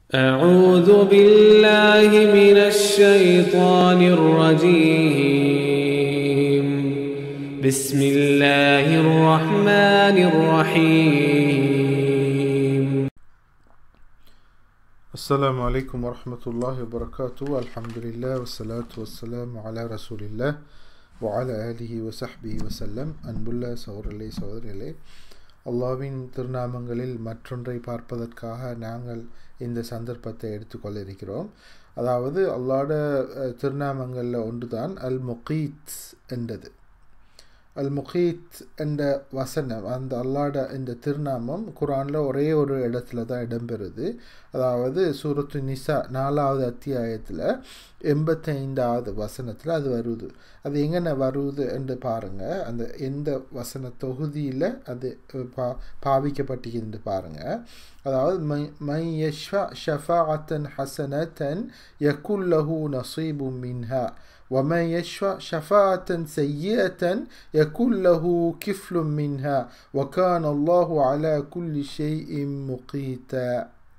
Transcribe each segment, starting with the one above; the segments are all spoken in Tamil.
أعوذ بالله من الشيطان الرجيم بسم الله الرحمن الرحيم السلام عليكم ورحمة الله وبركاته الحمد لله والصلاة والسلام على رسول الله وعلى آله وصحبه وسلم அன்புள்ள சகோதரர்களே சகோதரிகளே அல்லாவின் திருநாமங்களில் மற்றொன்றை பார்ப்பதற்காக நாங்கள் இந்த சந்தர்ப்பத்தை எடுத்துக்கொள்ள இருக்கிறோம் அதாவது அல்லாட அஹ், திருநாமங்களில் ஒன்றுதான் அல் முகீத் என்றது அல் முகீத் என்ற வசனம் அந்த அல்லாட இந்த திருநாமம் குரானில் ஒரே ஒரு இடத்துல தான் இடம்பெறுது அதாவது சூரத்து நிசா நாலாவது அத்தியாயத்தில் எண்பத்தைந்தாவது வசனத்தில் அது வருது அது எங்கன வருது என்று பாருங்கள் அந்த எந்த வசன தொகுதியில் அது அஹ், பா பாவிக்கப்பட்டிருந்து பாருங்கள் அதாவது மை மை யஷ்வா ஷஃபாஅத்தன் ஹசனத்தன் யகுல்லஹு நசீபு மின்ஹா ومن يشفع شفاعة سيئة يكون له كفل منها وكان الله على كل شيء مقيتا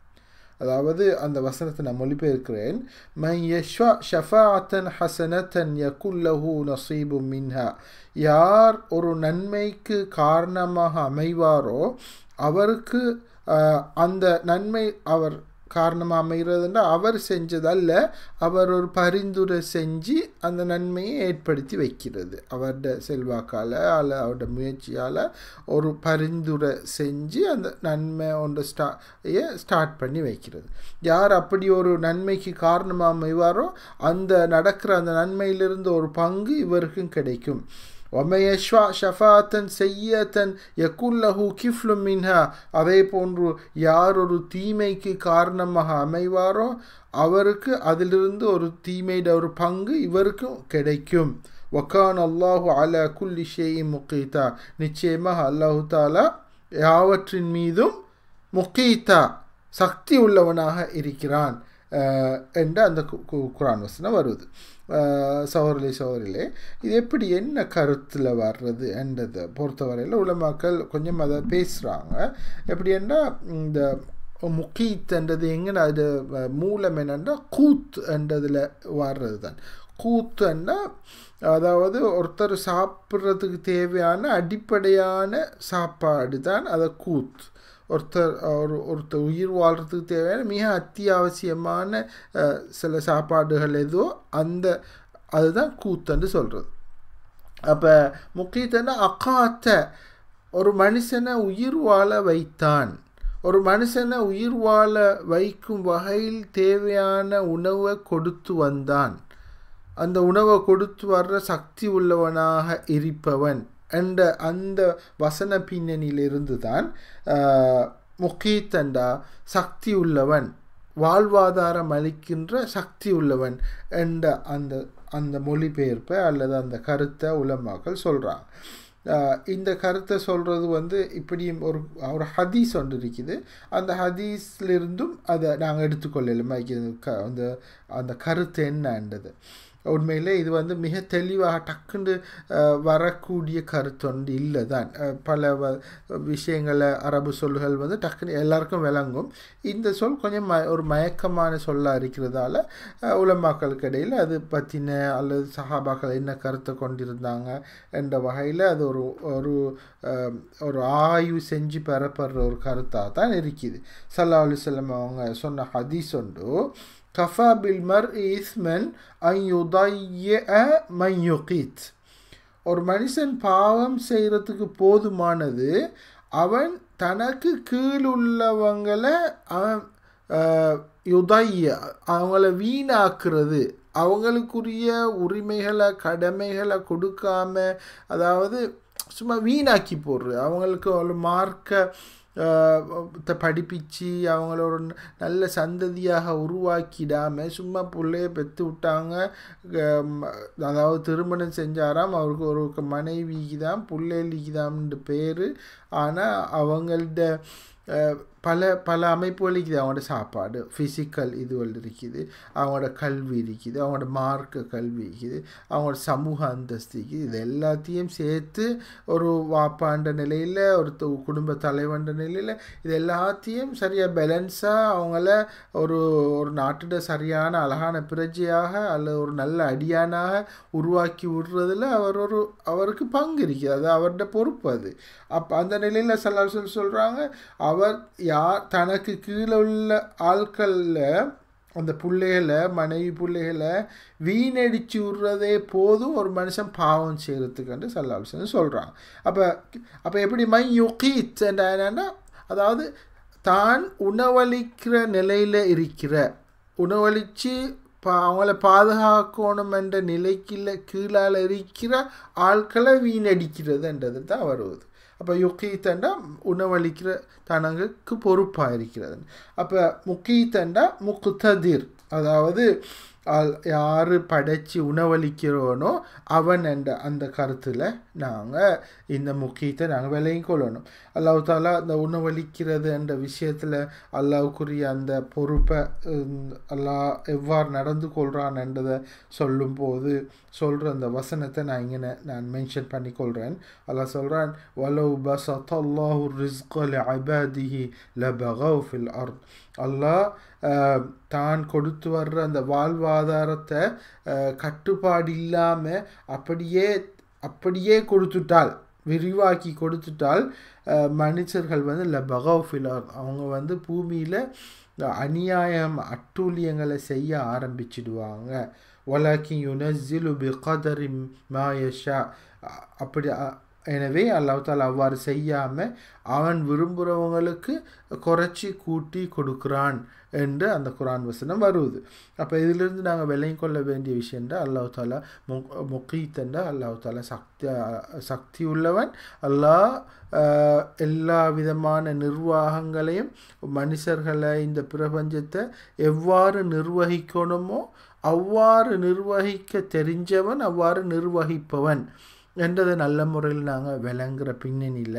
அதாவது அந்த வசனத்தை நான் மொழிபெயர்க்கிறேன் மை யஷ்வா ஷஃபாஅத்தன் ஹசனத்தன் யகுல்லஹு நசீபு மின்ஹா யார் ஒரு நன்மைக்கு காரணமாக அமைவாரோ அவருக்கு ஆஹ், அந்த நன்மை அவர் காரணமாக அமைகிறதுன்னா அவர் செஞ்சதல்ல அவர் ஒரு பரிந்துரை செஞ்சு அந்த நன்மையை ஏற்படுத்தி வைக்கிறது அவருடைய செல்வாக்கால் அல்ல அவருடைய முயற்சியால் ஒரு பரிந்துரை செஞ்சு அந்த நன்மை ஒன்று ஸ்டா ய ஸ்டார்ட் பண்ணி வைக்கிறது யார் அப்படி ஒரு நன்மைக்கு காரணமாக அமைவாரோ அந்த நடக்கிற அந்த நன்மையிலிருந்து ஒரு பங்கு இவருக்கும் கிடைக்கும் ஒமையஷ்வா ஷஃபாத்தன் செய்யத்தன் யகுல்லஹு கிஃப்லு மின்ஹா அதே போன்று யார் ஒரு தீமைக்கு காரணமாக அமைவாரோ அவருக்கு அதிலிருந்து ஒரு தீமையிட ஒரு பங்கு இவருக்கும் கிடைக்கும் வக்கான் அல்லாஹு அலா குல்லி ஷேஇ முகீதா நிச்சயமாக அல்லாஹு தாலா யாவற்றின் மீதும் முகீதா சக்தி உள்ளவனாக இருக்கிறான் அஹ், என்ற அந்த கு- கு- குரான் வசனம் வருது அஹ், சகோதரி சகோதரிலே இது எப்படி என்ன கருத்தில் வர்றது என்றதை பொறுத்தவரையில் உலமாக்கள் கொஞ்சம் அதை பேசுகிறாங்க எப்படின்னா இந்த முக்கீத்ன்றது எங்கன்னா அது அஹ், மூலம் என்னென்னா கூத் என்றதில் வர்றது தான் கூத்துன்னா அதாவது ஒருத்தர் சாப்பிட்றதுக்கு தேவையான அடிப்படையான சாப்பாடு தான் அதை கூத் ஒருத்தர் ஒரு ஒருத்தர் உயிர் வாழ்கிறதுக்கு தேவையான மிக அத்தியாவசியமான அஹ், சில சாப்பாடுகள் எதுவோ அந்த அதுதான் கூத்துன்னு சொல்கிறது அப்போ முக்கியத்தன அக்காத்த ஒரு மனுஷனை உயிர் வாழ வைத்தான் ஒரு மனுஷனை உயிர் வாழ வைக்கும் வகையில் தேவையான உணவை கொடுத்து வந்தான் அந்த உணவை கொடுத்து வர்ற சக்தி உள்ளவனாக இருப்பவன் என்ற அந்த வசன பின்னணியிலிருந்து தான் முக்கியத்தண்டா சக்தி உள்ளவன் வாழ்வாதாரம் அளிக்கின்ற சக்தி உள்ளவன் என்ற அந்த அந்த மொழிபெயர்ப்பை அல்லது அந்த கருத்தை உலமாக்கள் சொல்கிறாங்க இந்த கருத்தை சொல்கிறது வந்து இப்படியும் ஒரு ஒரு ஹதீஸ் ஒன்று இருக்குது அந்த ஹதீஸ்லிருந்தும் அதை நாங்கள் எடுத்துக்கொள்ளலுமா க அந்த அந்த கருத்து என்னன்றது உண்மையில் இது வந்து மிக தெளிவாக டக்குண்டு அஹ், வரக்கூடிய கருத்து ஒன்று இல்லை தான் அஹ், பல வ விஷயங்களை அரபு சொல்கள் வந்து டக்குன்னு எல்லாருக்கும் விளங்கும் இந்த சொல் கொஞ்சம் ம ஒரு மயக்கமான சொல்லாக இருக்கிறதால அஹ், உலமாக்களுக்கு இடையில் அது பற்றின அல்லது சஹாபாக்கள் என்ன கருத்தை கொண்டிருந்தாங்க என்ற வகையில் அது ஒரு ஒரு அஹ், ஒரு ஆய்வு செஞ்சு பெறப்படுற ஒரு கருத்தாக தான் இருக்குது சல்லா அலுவலம் அவங்க சொன்ன ஹதீஸ் ஒன்று கஃபா பில் மர் இஸ்மன் மையுகீத் ஒரு மனுஷன் பாவம் செய்கிறதுக்கு போதுமானது அவன் தனக்கு கீழுள்ளவங்களை அவன் ஆஹ், யுதைய அவங்கள வீணாக்குறது அவங்களுக்குரிய உரிமைகளை கடமைகளை கொடுக்காம அதாவது சும்மா வீணாக்கி போடுறது அவங்களுக்கு ஒரு மார்க்க த படிப்பிச்சு அவங்கள ஒரு நல்ல சந்ததியாக உருவாக்கிடாம சும்மா பிள்ளைய பெற்று விட்டாங்க அஹ் அதாவது திருமணம் செஞ்சாராம் அவருக்கு ஒரு மனைவிக்கு தான் பிள்ளைகளுக்கு தான்ன்ற பேர் ஆனால் அவங்கள்ட அஹ், பல பல அமைப்புகள் இருக்குது அவங்களோட சாப்பாடு ஃபிசிக்கல் இதுகள் இருக்குது அவங்களோட கல்வி இருக்குது அவங்களோட மார்க்க கல்வி இருக்குது அவங்களோட சமூக அந்தஸ்து இருக்குது இது எல்லாத்தையும் சேர்த்து ஒரு வாப்பான்ற நிலையில் ஒரு து- குடும்ப தலைவன்ற நிலையில் இது எல்லாத்தையும் சரியாக பேலன்ஸாக அவங்கள ஒரு ஒரு நாட்டோட சரியான அழகான பிரஜையாக அல்லது ஒரு நல்ல அடியானாக உருவாக்கி விடுறதுல அவர் ஒரு அவருக்கு பங்கு இருக்குது அது அவருடைய பொறுப்பு அது அப்போ அந்த நிலையில் சல்லாசல் சொல்கிறாங்க அவர் யார் தனக்கு கீழே உள்ள ஆட்களில் அந்த பிள்ளைகளை மனைவி பிள்ளைகளை வீணடிச்சு விடுறதே போதும் ஒரு மனுஷன் பாவம் செய்கிறதுக்குன்ட்டு சல்லாசன் சொல்கிறாங்க அப்போ அப்போ எப்படி மை யுகீத் என்னன்னா அதாவது தான் உணவளிக்கிற நிலையில் இருக்கிற உணவளித்து பா அவங்கள பாதுகாக்கணும் என்ற நிலைக்குள்ள கீழால் இருக்கிற ஆட்களை வீணடிக்கிறதுன்றது தான் வருவது அப்போ யுக்கீத்தண்டா உணவளிக்கிற தனங்களுக்கு பொறுப்பாக இருக்கிறது அப்போ முக்கீத்தண்டா முக்குத்ததிர் அதாவது யார் படைச்சி உணவளிக்கிறோனோ அவன் என்ற அந்த கருத்தில் நாங்கள் இந்த முக்கியத்தை நாங்கள் விலையும் கொள்ளணும் அல்லாஹ் தாலா அந்த உணவளிக்கிறது என்ற விஷயத்தில் அல்லாவுக்குரிய அந்த பொறுப்பை அல்லாஹ் எவ்வாறு நடந்து கொள்கிறான் என்றதை சொல்லும்போது சொல்கிற அந்த வசனத்தை நான் இங்கே நான் மென்ஷன் பண்ணி கொள்கிறேன் அல்லாஹ் சொல்கிறான் வலவு பசத் அல்லாஹு ரிஸ்கல் அபாதிஹி லபகவ் ஃபில் அர்த் அல்லாஹ் தான் கொடுத்து வர்ற அந்த வாழ்வாதாரத்தை கட்டுப்பாடு இல்லாமல் அப்படியே அப்படியே கொடுத்துட்டால் விரிவாக்கி கொடுத்துட்டால் மனுஷர்கள் வந்து ல பகவ்ஃபிலார் அவங்க வந்து பூமியில் அநியாயம் அட்டூழியங்களை செய்ய ஆரம்பிச்சிடுவாங்க ஒலாக்கி யுனஸ்ஸிலு பி கதரி மாயஷா அப்படி எனவே அல்லாஹால அவ்வாறு செய்யாமல் அவன் விரும்புகிறவங்களுக்கு குறைச்சி கூட்டி கொடுக்குறான் என்று அந்த குரான் வசனம் வருவது அப்போ இதிலிருந்து நாங்கள் விலையும் கொள்ள வேண்டிய விஷயம்டா அல்லாஹ் தாலா மு முக்கீத்தண்டா அல்லாஹ் தாலா சக்தி சக்தி உள்ளவன் அல்லாஹ் எல்லா விதமான நிர்வாகங்களையும் மனுஷர்களை இந்த பிரபஞ்சத்தை எவ்வாறு நிர்வகிக்கணுமோ அவ்வாறு நிர்வகிக்க தெரிஞ்சவன் அவ்வாறு நிர்வகிப்பவன் என்றதை நல்ல முறையில் நாங்கள் விளங்குற பின்னணியில்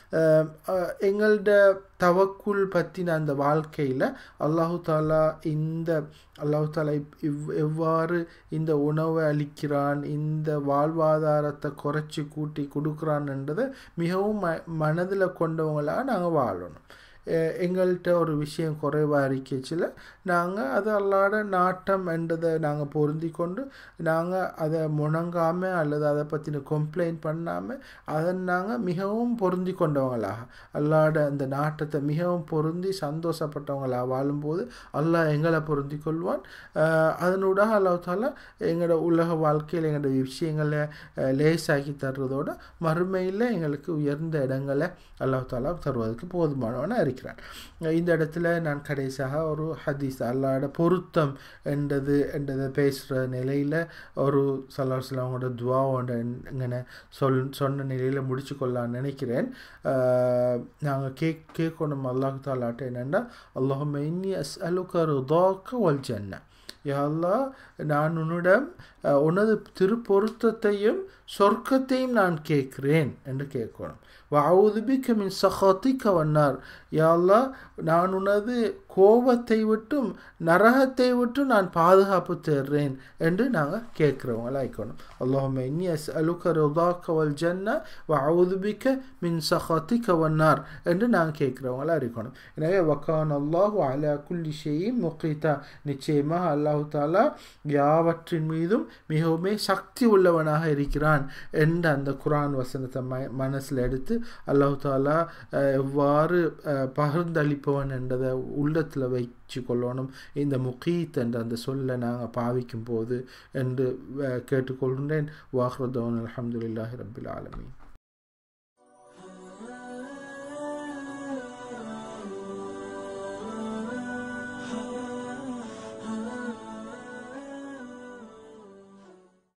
எங்கள்ட தவக்குள் பற்றின அந்த வாழ்க்கையில் அல்லாஹு தாலா இந்த அல்லாஹு தாலா இவ் எவ்வாறு இந்த உணவை அளிக்கிறான் இந்த வாழ்வாதாரத்தை குறைச்சி கூட்டி கொடுக்குறான்ன்றதை மிகவும் ம மனதில் கொண்டவங்களாக நாங்கள் வாழணும் எங்கள்கிட்ட ஒரு விஷயம் குறைவாக இருக்கச்சில் நாங்கள் அது அல்லாட நாட்டம் என்றதை நாங்கள் பொருந்தி கொண்டு நாங்கள் அதை முணங்காமல் அல்லது அதை பற்றின கம்ப்ளைண்ட் பண்ணாமல் அதை நாங்கள் மிகவும் பொருந்தி கொண்டவங்களாக அல்லாட அந்த நாட்டத்தை மிகவும் பொருந்தி சந்தோஷப்பட்டவங்களாக வாழும்போது அல்லாஹ் எங்களை பொருந்தி கொள்வான் அதனூடாக அல்லாஹ் தாலா எங்களோட உலக வாழ்க்கையில் எங்களோட விஷயங்களை லேசாக்கி தர்றதோட மறுமையில் எங்களுக்கு உயர்ந்த இடங்களை அல்லாஹ் தாலா தருவதற்கு போதுமானவனாக இருக்கிறான் இந்த இடத்துல நான் கடைசியாக ஒரு ஹதீஸ் அல்லாட பொருத்தம் என்றது என்றதை பேசுகிற நிலையில் ஒரு சல்லாஹ் அவங்களோட துவாவோட இங்கே சொல் சொன்ன நிலையில் முடிச்சு கொள்ளலான்னு நினைக்கிறேன் நாங்கள் கேக் கேட்கணும் அல்லாஹ் தாலாட்ட என்னென்னா அல்லாஹ் இன்னி அஸ் அலுக்க ருதாக்க வல் ஜன்ன யாழ்லா நான் உன்னிடம் உனது திருப்பொருத்தத்தையும் சொர்க்கத்தையும் நான் கேட்கிறேன் என்று கேட்கணும் வாவுதுபிக்க மின் சஹாத்திக்க வண்ணார் யாழ்லா நான் உனது கோபத்தை விட்டும் நரகத்தை விட்டும் நான் பாதுகாப்பு தேர்றேன் என்று நாங்கள் கேட்குறவங்களா இருக்கணும் அல்லாஹுமே இன்னி அஸ் அலுக்க ருதாக்க வல் ஜன்ன வாவுதுபிக்க மின் சஹாத்திக்க வண்ணார் என்று நாங்கள் கேட்குறவங்களா இருக்கணும் எனவே வக்கான் அல்லாஹு அலா குல்லி ஷெய்யும் முக்கித்தா நிச்சயமாக அல்லாஹு தாலா யாவற்றின் மீதும் மிகவுமே சக்தி உள்ளவனாக இருக்கிறான் என்ற அந்த குரான் வசனத்தை ம மனசில் எடுத்து அல்லாஹு தாலா எவ்வாறு பகிர்ந்தளிப்பவன் என்றதை உள்ளத்தில் வச்சு கொள்ளணும் இந்த முகீத் என்ற அந்த சொல்லை நாங்கள் பாவிக்கும் போது என்று கேட்டுக்கொள்கின்றேன் வாஹ்ரதவன் அலமதுல்லாஹி ரபில் ஆலமீன்